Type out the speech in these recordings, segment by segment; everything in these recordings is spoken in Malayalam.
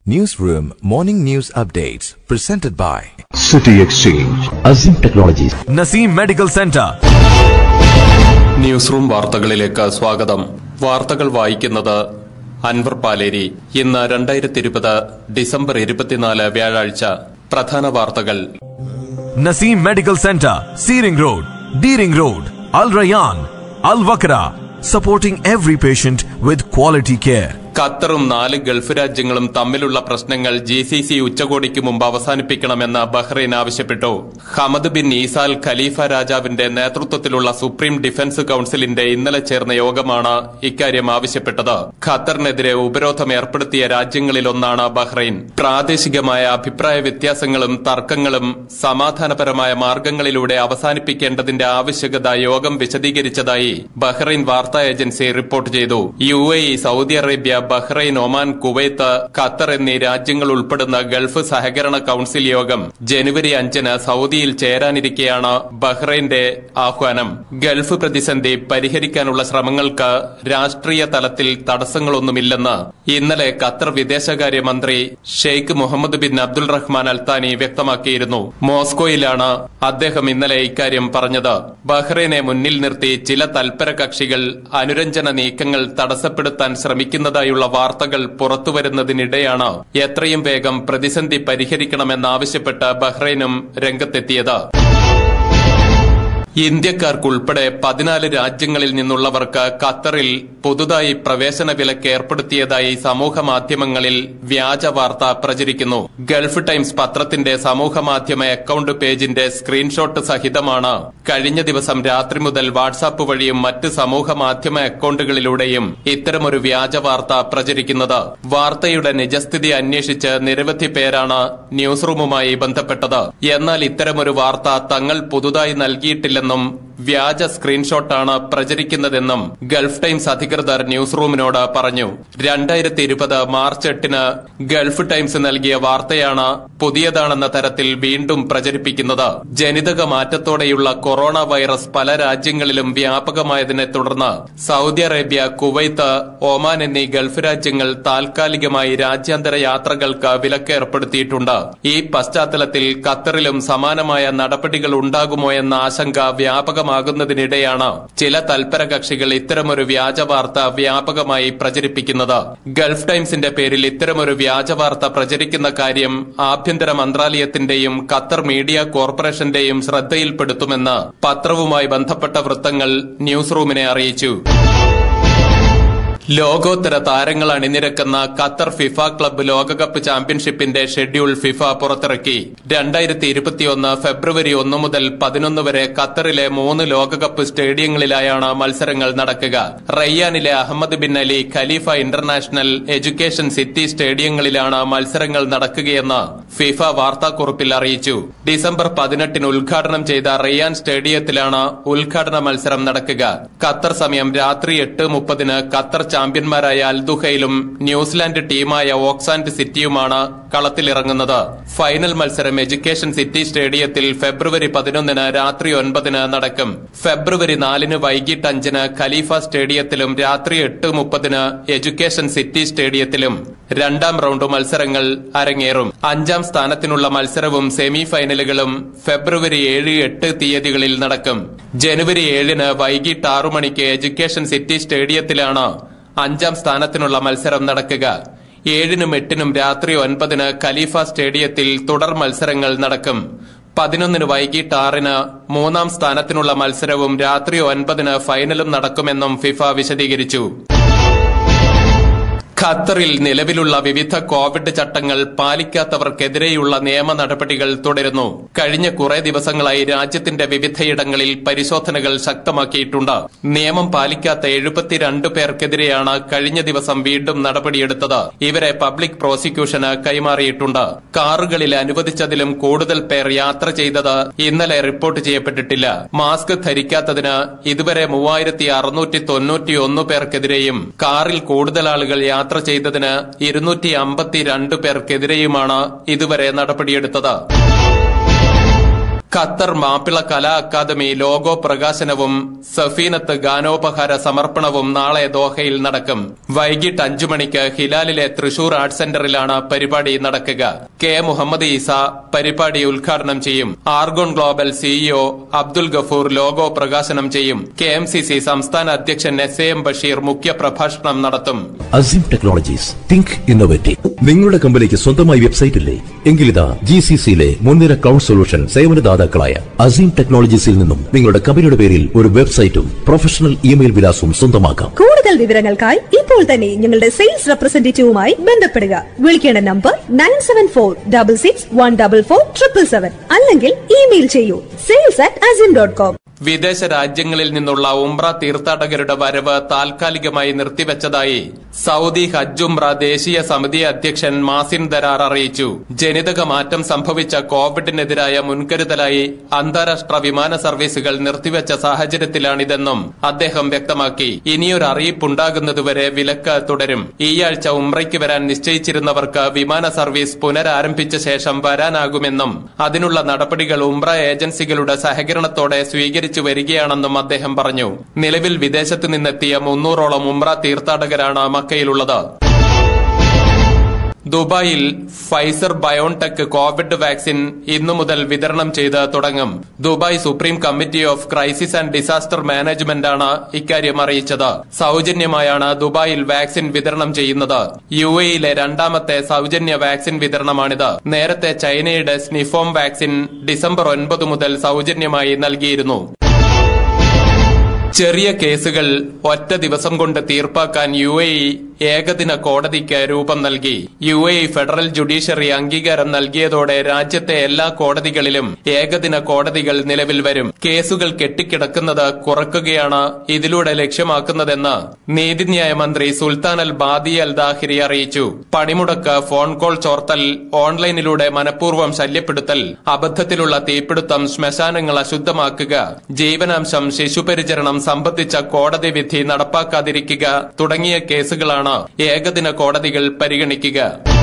Newsroom Morning News Updates presented by City Exchange. Azim Technologies. Naseem Medical Center. News room വാർത്തകളിലേക്ക് സ്വാഗതം വാർത്തകൾ വായിക്കുന്നത് അൻവർ പാലേരി ഇന്ന് രണ്ടായിരത്തി ഇരുപത് ഡിസംബർ ഇരുപത്തിനാല് വ്യാഴാഴ്ച പ്രധാന വാർത്തകൾ Naseem Medical Center, Seering Road, Deering Road, Al Rayyan, Al Wakra, supporting every patient with quality care. ഖത്തറും നാല് ഗൾഫ് രാജ്യങ്ങളും തമ്മിലുള്ള പ്രശ്നങ്ങൾ ജി സി സി ഉച്ചകോടിക്ക് മുമ്പ് അവസാനിപ്പിക്കണമെന്ന് ബഹ്റൈൻ ആവശ്യപ്പെട്ടു ഹമദ് ബിൻ ഈസാൽ ഖലീഫ രാജാവിന്റെ നേതൃത്വത്തിലുള്ള സുപ്രീം ഡിഫൻസ് കൌൺസിലിന്റെ ഇന്നലെ ചേർന്ന യോഗമാണ് ഇക്കാര്യം ആവശ്യപ്പെട്ടത് ഖത്തറിനെതിരെ ഉപരോധം ഏർപ്പെടുത്തിയ രാജ്യങ്ങളിലൊന്നാണ് ബഹ്റൈൻ പ്രാദേശികമായ അഭിപ്രായ വ്യത്യാസങ്ങളും തർക്കങ്ങളും സമാധാനപരമായ മാർഗങ്ങളിലൂടെ അവസാനിപ്പിക്കേണ്ടതിന്റെ ആവശ്യകത യോഗം വിശദീകരിച്ചതായി ബഹ്റൈൻ വാർത്താ ഏജൻസി റിപ്പോർട്ട് ചെയ്തു U A E Saudi Arabia Bahrain Oman Kuwait Qatar എന്നീ രാജ്യങ്ങൾ ഉൾപ്പെടുന്ന ഗൾഫ് സഹകരണ കൌൺസിൽ യോഗം ജനുവരി അഞ്ചിന് സൗദിയിൽ ചേരാനിരിക്കെയാണ് ബഹ്റൈന്റെ ആഹ്വാനം ഗൾഫ് പ്രതിസന്ധി പരിഹരിക്കാനുള്ള ശ്രമങ്ങൾക്ക് രാഷ്ട്രീയ തലത്തിൽ തടസ്സങ്ങളൊന്നുമില്ലെന്ന് ഇന്നലെ ഖത്തർ വിദേശകാര്യ മന്ത്രി Sheikh Mohammed bin Abdul Rahman Al Thani വ്യക്തമാക്കിയിരുന്നു മോസ്കോയിലാണ് അദ്ദേഹം ഇന്നലെ ഇക്കാര്യം പറഞ്ഞത് ബഹ്റൈനെ മുന്നിൽ നിർത്തി ചില തൽപര കക്ഷികൾ അനുരഞ്ജന നീക്കങ്ങൾ തടസ്സപ്പെടുത്താൻ ശ്രമിക്കുന്നതായുള്ള വാർത്തകൾ പുറത്തുവരുന്നതിനിടെയാണ് എത്രയും വേഗം പ്രതിസന്ധി പരിഹരിക്കണമെന്നാവശ്യപ്പെട്ട് ബഹ്റൈനും രംഗത്തെത്തിയത് ഇന്ത്യക്കാർക്കുൾപ്പെടെ പതിനാല് രാജ്യങ്ങളിൽ നിന്നുള്ളവർക്ക് ഖത്തറിൽ പുതുതായി പ്രവേശന വിലക്ക് ഏർപ്പെടുത്തിയതായി സമൂഹ മാധ്യമങ്ങളിൽ വ്യാജ വാർത്ത പ്രചരിക്കുന്നു ഗൾഫ് ടൈംസ് പത്രത്തിന്റെ സമൂഹ മാധ്യമ അക്കൌണ്ട് പേജിന്റെ സ്ക്രീൻഷോട്ട് സഹിതമാണ് കഴിഞ്ഞ ദിവസം രാത്രി മുതൽ വാട്സാപ്പ് വഴിയും മറ്റ് സമൂഹ മാധ്യമ അക്കൌണ്ടുകളിലൂടെയും ഇത്തരമൊരു വ്യാജ വാർത്ത പ്രചരിക്കുന്നത് വാർത്തയുടെ നിജസ്ഥിതി അന്വേഷിച്ച് നിരവധി പേരാണ് ന്യൂസ് റൂമുമായി ബന്ധപ്പെട്ടത് എന്നാൽ ഇത്തരമൊരു വാർത്ത തങ്ങൾ പുതുതായി നൽകിയിട്ടില്ലെന്നും വ്യാജ സ്ക്രീൻഷോട്ടാണ് പ്രചരിക്കുന്നതെന്നും ഗൾഫ് ടൈംസ് അധികൃതർ ന്യൂസ് റൂമിനോട് പറഞ്ഞു രണ്ടായിരത്തി ഇരുപത് മാർച്ച് എട്ടിന് ഗൾഫ് ടൈംസ് നൽകിയ വാർത്തയാണ് പുതിയതാണെന്ന തരത്തിൽ വീണ്ടും പ്രചരിപ്പിക്കുന്നത് ജനിതക മാറ്റത്തോടെയുള്ള കൊറോണ വൈറസ് പല രാജ്യങ്ങളിലും വ്യാപകമായതിനെ തുടർന്ന് സൗദി അറേബ്യ കുവൈത്ത് ഒമാൻ എന്നീ ഗൾഫ് രാജ്യങ്ങൾ താൽക്കാലികമായി രാജ്യാന്തര യാത്രകൾക്ക് വിലക്ക് ഏർപ്പെടുത്തിയിട്ടുണ്ട് ഈ പശ്ചാത്തലത്തിൽ ഖത്തറിലും സമാനമായ നടപടികൾ ഉണ്ടാകുമോ എന്ന ആശങ്ക വ്യാപകമാകുന്നതിനിടെയാണ് ചില തൽപര കക്ഷികൾ ഇത്തരമൊരു വ്യാജ വാർത്ത വ്യാപകമായി പ്രചരിപ്പിക്കുന്നത് ഗൾഫ് ടൈംസിന്റെ പേരിൽ ഇത്തരമൊരു വ്യാജ വാർത്ത പ്രചരിക്കുന്ന കാര്യം ആഭ്യന്തര മന്ത്രാലയത്തിന്റെയും ഖത്തർ മീഡിയ കോർപ്പറേഷന്റെയും ശ്രദ്ധയിൽപ്പെടുത്തുമെന്ന് പത്രവുമായി ബന്ധപ്പെട്ട വൃത്തങ്ങൾ ന്യൂസ് റൂമിനെ അറിയിച്ചു ലോകോത്തര താരങ്ങൾ അണിനിരക്കുന്ന ഖത്തർ ഫിഫ ക്ലബ്ബ് ലോകകപ്പ് ചാമ്പ്യൻഷിപ്പിന്റെ ഷെഡ്യൂൾ ഫിഫ പുറത്തിറക്കി രണ്ടായിരത്തി ഇരുപത്തിയൊന്ന് ഫെബ്രുവരി ഒന്ന് മുതൽ പതിനൊന്ന് വരെ ഖത്തറിലെ മൂന്ന് ലോകകപ്പ് സ്റ്റേഡിയങ്ങളിലായാണ് മത്സരങ്ങൾ നടക്കുക റയ്യാനിലെ Ahmed bin Ali Khalifa international education city സ്റ്റേഡിയങ്ങളിലാണ് മത്സരങ്ങൾ നടക്കുകയെന്ന് ഫിഫ വാർത്താക്കുറിപ്പിൽ അറിയിച്ചു ഡിസംബർ പതിനെട്ടിന് ഉദ്ഘാടനം ചെയ്ത റയ്യാൻ സ്റ്റേഡിയത്തിലാണ് ഉദ്ഘാടന മത്സരം നടക്കുക ഖത്തർ സമയം രാത്രി എട്ട് മുപ്പതിന് ഖത്തർ ചാമ്പ്യന്മാരായ അൽദുഹയിലും ന്യൂസിലാൻഡ് ടീമായ ഓക്സാൻഡ് സിറ്റിയുമാണ് കളത്തിലിറങ്ങുന്നത് ഫൈനൽ മത്സരം എഡ്യൂക്കേഷൻ സിറ്റി സ്റ്റേഡിയത്തിൽ ഫെബ്രുവരി പതിനൊന്നിന് രാത്രി ഒൻപതിന് നടക്കും ഫെബ്രുവരി നാലിന് വൈകിട്ട് അഞ്ചിന് ഖലീഫ സ്റ്റേഡിയത്തിലും രാത്രി എട്ട് മുപ്പതിന് എഡ്യൂക്കേഷൻ സിറ്റി സ്റ്റേഡിയത്തിലും രണ്ടാം റൌണ്ട് മത്സരങ്ങൾ അരങ്ങേറും അഞ്ചാം സ്ഥാനത്തിനുള്ള മത്സരവും സെമി ഫൈനലുകളും ഫെബ്രുവരി ഏഴ് എട്ട് തീയതികളിൽ നടക്കും ജനുവരി ഏഴിന് വൈകിട്ട് ആറു മണിക്ക് എഡ്യൂക്കേഷൻ സിറ്റി സ്റ്റേഡിയത്തിലാണ് അഞ്ചാം സ്ഥാനത്തിനുള്ള മത്സരം നടക്കുക ഏഴിനും എട്ടിനും രാത്രി ഒൻപതിന് ഖലീഫ സ്റ്റേഡിയത്തിൽ തുടർ മത്സരങ്ങൾ നടക്കും പതിനൊന്നിന് വൈകിട്ട് ആറിന് മൂന്നാം സ്ഥാനത്തിനുള്ള മത്സരവും രാത്രി ഒൻപതിന് ഫൈനലും നടക്കുമെന്നും ഫിഫ വിശദീകരിച്ചു ഖത്തറിൽ നിലവിലുള്ള വിവിധ കോവിഡ് ചട്ടങ്ങൾ പാലിക്കാത്തവർക്കെതിരെയുള്ള നിയമ നടപടികൾ തുടരുന്നു കഴിഞ്ഞ കുറെ ദിവസങ്ങളായി രാജ്യത്തിന്റെ വിവിധയിടങ്ങളിൽ പരിശോധനകൾ ശക്തമാക്കിയിട്ടുണ്ട് നിയമം പാലിക്കാത്ത എഴുപത്തിരണ്ട് പേർക്കെതിരെയാണ് കഴിഞ്ഞ ദിവസം വീണ്ടും നടപടിയെടുത്തത് ഇവരെ പബ്ലിക് പ്രോസിക്യൂഷന് കൈമാറിയിട്ടുണ്ട് കാറുകളിൽ അനുവദിച്ചതിലും കൂടുതൽ പേർ യാത്ര ചെയ്തത് ഇന്നലെ റിപ്പോർട്ട് ചെയ്യപ്പെട്ടിട്ടില്ല മാസ്ക് ധരിക്കാത്തതിന് ഇതുവരെ മൂവായിരത്തി അറുന്നൂറ്റി തൊണ്ണൂറ്റിയൊന്ന് പേർക്കെതിരെയും കാറിൽ കൂടുതൽ ആളുകൾ യാത്ര ചെയ്തതിന് ഇരുന്നൂറ്റി അമ്പത്തിരണ്ട് പേർക്കെതിരെയുമാണ് ഇതുവരെ നടപടിയെടുത്തത് Qatar Mappila Kala academy logo പ്രകാശനവും സഫീനത്ത് ഗാനോപഹാര സമർപ്പണവും നാളെ ദോഹയിൽ നടക്കും വൈകിട്ട് അഞ്ചു മണിക്ക് ഹിലാലിലെ തൃശൂർ ആർട്സ് സെന്ററിലാണ് പരിപാടി നടക്കുക കെ മുഹമ്മദ് ഈസ പരിപാടി ഉദ്ഘാടനം ചെയ്യും Argon global CEO Abdul Gafoor logo പ്രകാശനം ചെയ്യും കെ എം സി സി സംസ്ഥാന അധ്യക്ഷൻ എസ് എ എം ബഷീർ മുഖ്യ പ്രഭാഷണം നടത്തും അസിം ടെക്നോളജീസ് തിങ്ക് ഇന്നോവേറ്റീവ് നിങ്ങളുടെ കമ്പനിക്ക് സ്വന്തമായി വെബ്സൈറ്റ് ഇല്ലേ എങ്കിലിതാ ജി സി സിയിലെ മുൻനിര ക്ലൗഡ് സൊല്യൂഷൻ സേവനദാതാക്കളായ അസീം ടെക്നോളജീസിൽ നിന്നും നിങ്ങളുടെ കമ്പനിയുടെ പേരിൽ ഒരു വെബ്സൈറ്റും പ്രൊഫഷണൽ ഇമെയിൽ വിലാസവും സ്വന്തമാക്കാം കൂടുതൽ വിവരങ്ങൾക്കായി ഇപ്പോൾ തന്നെ ഞങ്ങളുടെ സെയിൽസ് റെപ്രസെന്റേറ്റീവുമായി ബന്ധപ്പെടുക വിളിക്കേണ്ട number nine seven four double six one double four triple seven അല്ലെങ്കിൽ ഇമെയിൽ ചെയ്യൂ sales at Azeem dot com വിദേശ രാജ്യങ്ങളിൽ നിന്നുള്ള ഉംറ തീർത്ഥാടകരുടെ വരവ് താൽക്കാലികമായി നിർത്തിവെച്ചതായി സൗദി ഹജ്ജ് ഉംറ ദേശീയ സമിതി അധ്യക്ഷൻ മാസിൻ ദരാർ അറിയിച്ചു ജനിതക മാറ്റം സംഭവിച്ച കോവിഡിനെതിരായ മുൻകരുതലായി അന്താരാഷ്ട്ര വിമാന സർവീസുകൾ നിർത്തിവെച്ച സാഹചര്യത്തിലാണിതെന്നും അദ്ദേഹം വ്യക്തമാക്കി ഇനിയൊരു അറിയിപ്പുണ്ടാകുന്നതുവരെ വിലക്ക് തുടരും ഈയാഴ്ച ഉംറയ്ക്ക് വരാൻ നിശ്ചയിച്ചിരുന്നവർക്ക് വിമാന സർവീസ് പുനരാരംഭിച്ച ശേഷം വരാനാകുമെന്നും അതിനുള്ള നടപടികൾ ഉംറ ഏജൻസികളുടെ സഹകരണത്തോടെ സ്വീകരിച്ചു വരികയാണെന്നും അദ്ദേഹം പറഞ്ഞു നിലവിൽ വിദേശത്ത് നിന്നെത്തിയ മുന്നൂറോളം ഉംറ തീർത്ഥാടകരാണ് മക്കയിലുള്ളത് ദുബായിൽ ഫൈസർ ബയോൺടെക് കോവിഡ് വാക്സിൻ ഇന്നു മുതൽ വിതരണം ചെയ്ത് തുടങ്ങും Dubai supreme committee of crisis and disaster മാനേജ്മെന്റാണ് ഇക്കാര്യം അറിയിച്ചത് സൌജന്യമായാണ് ദുബായിൽ വാക്സിൻ വിതരണം ചെയ്യുന്നത് യു എയിലെ രണ്ടാമത്തെ സൌജന്യ വാക്സിൻ വിതരണമാണിത് നേരത്തെ ചൈനയുടെ സ്നിഫോം വാക്സിൻ ഡിസംബർ ഒൻപത് മുതൽ സൌജന്യമായി നൽകിയിരുന്നു ചെറിയ കേസുകൾ ഒറ്റ ദിവസം കൊണ്ട് തീർപ്പാക്കാൻ യു എ ഇ ഏകദിന കോടതിക്ക് രൂപം നൽകി U A E federal judiciary അംഗീകാരം നൽകിയതോടെ രാജ്യത്തെ എല്ലാ കോടതികളിലും ഏകദിന കോടതികൾ നിലവിൽ വരും കേസുകൾ കെട്ടിക്കിടക്കുന്നത് കുറക്കുകയാണ് ഇതിലൂടെ ലക്ഷ്യമാക്കുന്നതെന്ന് നീതിന്യായ മന്ത്രി സുൽത്താൻ അൽ ബാദി അൽ ദാഹിരി അറിയിച്ചു പണിമുടക്ക് ഫോൺ കോൾ ചോർത്തൽ ഓൺലൈനിലൂടെ മനഃപൂർവ്വം ശല്യപ്പെടുത്തൽ അബദ്ധത്തിലുള്ള തീപിടുത്തം ശ്മശാനങ്ങൾ അശുദ്ധമാക്കുക ജീവനാംശം ശിശുപരിചരണം സംബന്ധിച്ച കോടതി വിധി നടപ്പാക്കാതിരിക്കുക തുടങ്ങിയ കേസുകളാണ് ഏകദിന കോടതികൾ പരിഗണിക്കുക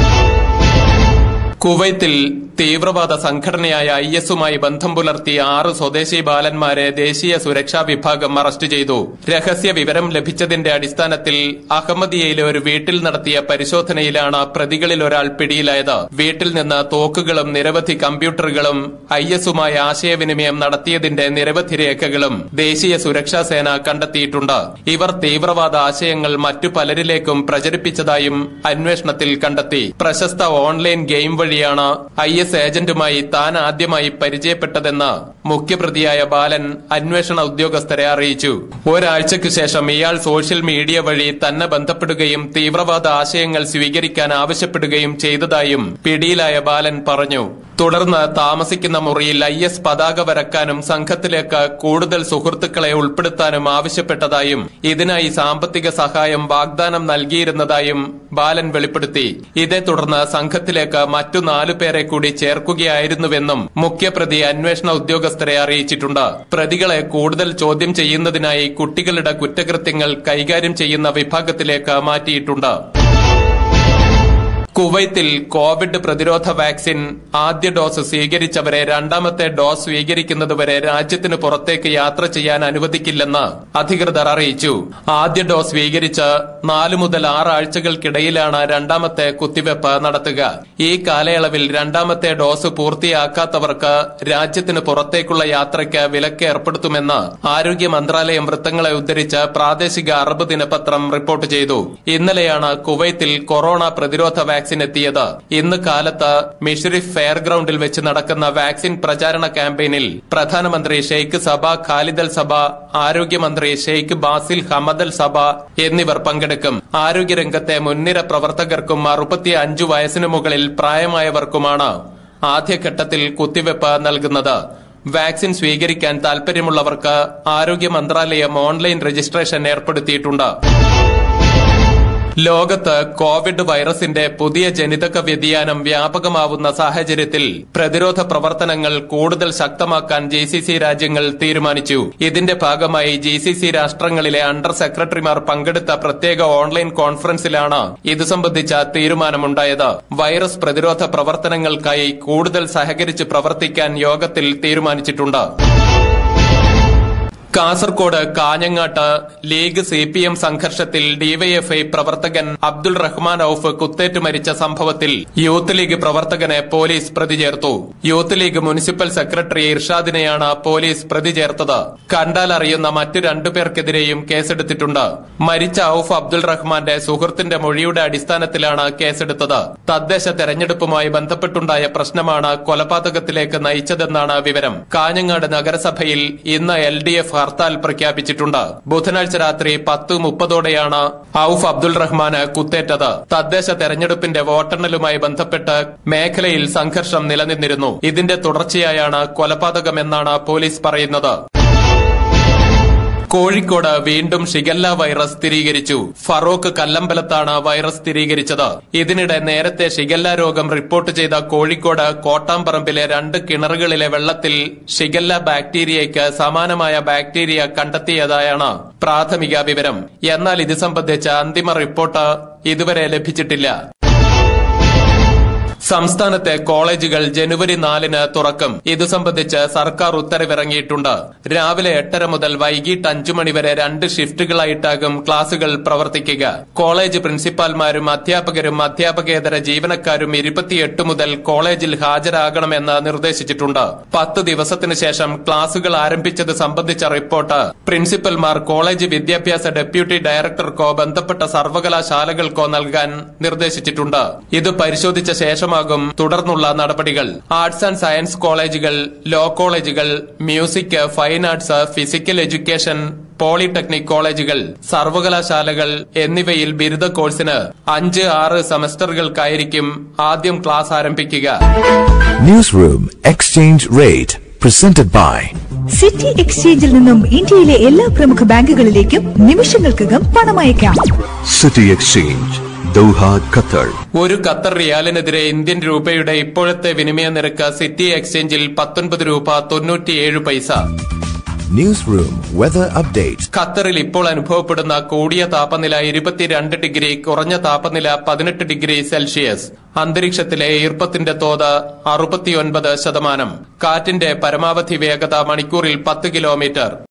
കുവൈത്തിൽ തീവ്രവാദ സംഘടനയായ ഐ എസുമായി ബന്ധം പുലർത്തിയ ആറ് സ്വദേശി ബാലന്മാരെ ദേശീയ സുരക്ഷാ വിഭാഗം അറസ്റ്റ് ചെയ്തു രഹസ്യ വിവരം ലഭിച്ചതിന്റെ അടിസ്ഥാനത്തിൽ അഹമ്മദിയയിലെ ഒരു വീട്ടിൽ നടത്തിയ പരിശോധനയിലാണ് പ്രതികളിൽ ഒരാൾ പിടിയിലായത് വീട്ടിൽ നിന്ന് തോക്കുകളും നിരവധി കമ്പ്യൂട്ടറുകളും ഐ എസുമായി ആശയവിനിമയം നടത്തിയതിന്റെ നിരവധി രേഖകളും ദേശീയ സുരക്ഷാ സേന കണ്ടെത്തിയിട്ടുണ്ട് ഇവർ തീവ്രവാദ ആശയങ്ങൾ മറ്റു പലരിലേക്കും പ്രചരിപ്പിച്ചതായും അന്വേഷണത്തിൽ കണ്ടെത്തി പ്രശസ്ത ഓൺലൈൻ ഗെയിം വഴിയാണ് ഐ എസ് ഏജന്റുമായി താൻ ആദ്യമായി പരിചയപ്പെട്ടതെന്ന് മുഖ്യപ്രതിയായ ബാലൻ അന്വേഷണ ഉദ്യോഗസ്ഥരെ അറിയിച്ചു ഒരാഴ്ചയ്ക്കു ശേഷം ഇയാൾ സോഷ്യൽ മീഡിയ വഴി തന്നെ ബന്ധപ്പെടുകയും തീവ്രവാദ ആശയങ്ങൾ സ്വീകരിക്കാൻ ആവശ്യപ്പെടുകയും ചെയ്തതായും പിടിയിലായ ബാലൻ പറഞ്ഞു തുടർന്ന് താമസിക്കുന്ന മുറിയിൽ ഐ എസ് പതാക വരക്കാനും സംഘത്തിലേക്ക് കൂടുതൽ സുഹൃത്തുക്കളെ ഉൾപ്പെടുത്താനും ആവശ്യപ്പെട്ടതായും ഇതിനായി സാമ്പത്തിക സഹായം വാഗ്ദാനം നൽകിയിരുന്നതായും ബാലൻ വെളിപ്പെടുത്തി ഇതേ തുടർന്ന് സംഘത്തിലേക്ക് മറ്റു നാലു പേരെ കൂടി ചേർക്കുകയായിരുന്നുവെന്നും മുഖ്യപ്രതി അന്വേഷണ ഉദ്യോഗസ്ഥരെ അറിയിച്ചിട്ടുണ്ട് പ്രതികളെ കൂടുതൽ ചോദ്യം ചെയ്യുന്നതിനായി കുട്ടികളുടെ കുറ്റകൃത്യങ്ങൾ കൈകാര്യം ചെയ്യുന്ന വിഭാഗത്തിലേക്ക് മാറ്റിയിട്ടുണ്ട് കുവൈത്തിൽ കോവിഡ് പ്രതിരോധ വാക്സിൻ ആദ്യ ഡോസ് സ്വീകരിച്ചവരെ രണ്ടാമത്തെ ഡോസ് സ്വീകരിക്കുന്നതുവരെ രാജ്യത്തിന് പുറത്തേക്ക് യാത്ര ചെയ്യാൻ അനുവദിക്കില്ലെന്ന് അധികൃതർ അറിയിച്ചു ആദ്യ ഡോസ് സ്വീകരിച്ച് നാല് മുതൽ ആറ് ആഴ്ചകൾക്കിടയിലാണ് രണ്ടാമത്തെ കുത്തിവെപ്പ് നടത്തുക ഈ കാലയളവിൽ രണ്ടാമത്തെ ഡോസ് പൂർത്തിയാക്കാത്തവർക്ക് രാജ്യത്തിന് പുറത്തേക്കുള്ള യാത്രയ്ക്ക് വിലക്ക് ഏർപ്പെടുത്തുമെന്ന് ആരോഗ്യ മന്ത്രാലയം വൃത്തങ്ങളെ ഉദ്ധരിച്ച് പ്രാദേശിക അറബ് ദിനപത്രം റിപ്പോർട്ട് ചെയ്തു ഇന്നലെയാണ് കുവൈത്തിൽ കൊറോണ പ്രതിരോധ വാക്സിൻ എത്തിയത് ഇന്ന് കാലത്ത് മിഷറിഫ് ഫെയർ ഗ്രൌണ്ടിൽ വെച്ച് നടക്കുന്ന വാക്സിൻ പ്രചാരണ ക്യാമ്പയിനിൽ പ്രധാനമന്ത്രി ഷെയ്ഖ് സബ ഖാലിദ് അൽ സബ ആരോഗ്യമന്ത്രി Sheikh Basil Hamad Al Sabah എന്നിവർ പങ്കെടുക്കും ആരോഗ്യരംഗത്തെ മുൻനിര പ്രവർത്തകർക്കും അറുപത്തി അഞ്ചു വയസ്സിനു മുകളിൽ പ്രായമായവർക്കുമാണ് ആദ്യഘട്ടത്തിൽ കുത്തിവെപ്പ് നൽകുന്നത് വാക്സിൻ സ്വീകരിക്കാൻ താൽപര്യമുള്ളവർക്ക് ആരോഗ്യ മന്ത്രാലയം ഓൺലൈൻ രജിസ്ട്രേഷൻ ഏർപ്പെടുത്തിയിട്ടുണ്ട് ലോകത്ത് കോവിഡ് വൈറസിന്റെ പുതിയ ജനിതക വ്യതിയാനം വ്യാപകമാവുന്ന സാഹചര്യത്തിൽ പ്രതിരോധ പ്രവർത്തനങ്ങൾ കൂടുതൽ ശക്തമാക്കാൻ ജി സി സി രാജ്യങ്ങൾ തീരുമാനിച്ചു ഇതിന്റെ ഭാഗമായി ജി സി സി രാഷ്ട്രങ്ങളിലെ അണ്ടർ സെക്രട്ടറിമാർ പങ്കെടുത്ത പ്രത്യേക ഓൺലൈൻ കോൺഫറൻസിലാണ് ഇത് സംബന്ധിച്ച തീരുമാനമുണ്ടായത് വൈറസ് പ്രതിരോധ പ്രവർത്തനങ്ങൾക്കായി കൂടുതൽ സഹകരിച്ച് പ്രവർത്തിക്കാൻ യോഗത്തിൽ തീരുമാനിച്ചിട്ടുണ്ട് കാസർകോട് കാഞ്ഞങ്ങാട്ട് ലീഗ് സി പി എം സംഘർഷത്തിൽ ഡിവൈഎഫ്ഐ പ്രവർത്തകൻ അബ്ദുൾ റഹ്മാൻ ഔഫ് കുത്തേറ്റ് മരിച്ച സംഭവത്തിൽ യൂത്ത് ലീഗ് പ്രവർത്തകനെ പോലീസ് പ്രതി ചേർത്തു യൂത്ത് ലീഗ് മുനിസിപ്പൽ സെക്രട്ടറി ഇർഷാദിനെയാണ് പോലീസ് പ്രതി ചേർത്തത് കണ്ടാൽ അറിയുന്ന മറ്റു രണ്ടുപേർക്കെതിരെയും കേസെടുത്തിട്ടുണ്ട് മരിച്ച ഔഫ് അബ്ദുൾ റഹ്മാന്റെ സുഹൃത്തിന്റെ മൊഴിയുടെ അടിസ്ഥാനത്തിലാണ് കേസെടുത്തത് തദ്ദേശ തെരഞ്ഞെടുപ്പുമായി ബന്ധപ്പെട്ടുണ്ടായ പ്രശ്നമാണ് കൊലപാതകത്തിലേക്ക് നയിച്ചതെന്നാണ് വിവരം കാഞ്ഞങ്ങാട് നഗരസഭയിൽ ഇന്ന് എൽ ഡി എഫ് ഹർത്താൽ പ്രഖ്യാപിച്ചിട്ടുണ്ട് ബുധനാഴ്ച രാത്രി പത്ത് മുപ്പതോടെയാണ് ഔഫ് അബ്ദുൾ റഹ്മാന് കുത്തേറ്റത് തദ്ദേശ തെരഞ്ഞെടുപ്പിന്റെ വോട്ടെണ്ണലുമായി ബന്ധപ്പെട്ട് മേഖലയിൽ സംഘർഷം നിലനിന്നിരുന്നു ഇതിന്റെ തുടർച്ചയായാണ് കൊലപാതകമെന്നാണ് പോലീസ് പറയുന്നത് കോഴിക്കോട് വീണ്ടും ഷിഗല്ല വൈറസ് സ്ഥിരീകരിച്ചു ഫറോക്ക് കല്ലമ്പലത്താണ് വൈറസ് സ്ഥിരീകരിച്ചത് ഇതിനിടെ നേരത്തെ ഷിഗല്ല രോഗം റിപ്പോർട്ട് ചെയ്ത കോഴിക്കോട് കോട്ടാമ്പറമ്പിലെ രണ്ട് കിണറുകളിലെ വെള്ളത്തിൽ ഷിഗല്ല ബാക്ടീരിയയ്ക്ക് സമാനമായ ബാക്ടീരിയ കണ്ടെത്തിയതായാണ് പ്രാഥമിക വിവരം എന്നാൽ ഇത് സംബന്ധിച്ച അന്തിമ റിപ്പോർട്ട് ഇതുവരെ ലഭിച്ചിട്ടില്ല സംസ്ഥാനത്തെ കോളേജുകൾ ജനുവരി നാലിന് തുറക്കും ഇതു സംബന്ധിച്ച് സർക്കാർ ഉത്തരവിറങ്ങിയിട്ടുണ്ട് രാവിലെ എട്ടര മുതൽ വൈകിട്ട് അഞ്ചു മണിവരെ രണ്ട് ഷിഫ്റ്റുകളായിട്ടാകും ക്ലാസുകൾ പ്രവർത്തിക്കുക കോളേജ് പ്രിൻസിപ്പാൽമാരും അധ്യാപകരും അധ്യാപകേതര ജീവനക്കാരും ഇരുപത്തിയെട്ട് മുതൽ കോളേജിൽ ഹാജരാകണമെന്ന് നിർദ്ദേശിച്ചിട്ടുണ്ട് പത്ത് ദിവസത്തിനു ശേഷം ക്ലാസുകൾ ആരംഭിച്ചത് സംബന്ധിച്ച റിപ്പോർട്ട് പ്രിൻസിപ്പൽമാർ കോളേജ് വിദ്യാഭ്യാസ ഡെപ്യൂട്ടി ഡയറക്ടർക്കോ ബന്ധപ്പെട്ട സർവകലാശാലകൾക്കോ നൽകാൻ നിർദ്ദേശിച്ചിട്ടുണ്ട് ഇത് പരിശോധിച്ച ശേഷമാകും തുടർന്നുള്ള നടപടികൾ ആർട്സ് ആൻഡ് സയൻസ് കോളേജുകൾ ലോ കോളേജുകൾ music fine arts physical education polytechnic കോളേജുകൾ സർവകലാശാലകൾ എന്നിവയിൽ ബിരുദ കോഴ്സിന് അഞ്ച് ആറ് സെമസ്റ്ററുകൾക്കായിരിക്കും ആദ്യം ക്ലാസ് ആരംഭിക്കുക Newsroom Exchange Rate presented by city എക്സ്ചേഞ്ചിൽ നിന്നും ഇന്ത്യയിലെ എല്ലാ പ്രമുഖ ബാങ്കുകളിലേക്കും നിമിഷങ്ങൾക്കകം പണമയക്കാം City Exchange, Doha, Qatar. ഒരു ഖത്തർ റിയാലിനെതിരെ ഇന്ത്യൻ രൂപയുടെ ഇപ്പോഴത്തെ വിനിമയ നിരക്ക് സിറ്റി എക്സ്ചേഞ്ചിൽ പത്തൊൻപത് രൂപ തൊണ്ണൂറ്റിയേഴ് പൈസ Newsroom Weather Update. ഖത്തറിൽ ഇപ്പോൾ അനുഭവപ്പെടുന്ന കൂടിയ താപനില ഇരുപത്തിരണ്ട് ഡിഗ്രി കുറഞ്ഞ താപനില പതിനെട്ട് ഡിഗ്രി സെൽഷ്യസ് അന്തരീക്ഷത്തിലെ ഈർപ്പത്തിന്റെ തോത് അറുപത്തിയൊൻപത് ശതമാനം കാറ്റിന്റെ പരമാവധി വേഗത മണിക്കൂറിൽ പത്ത് കിലോമീറ്റർ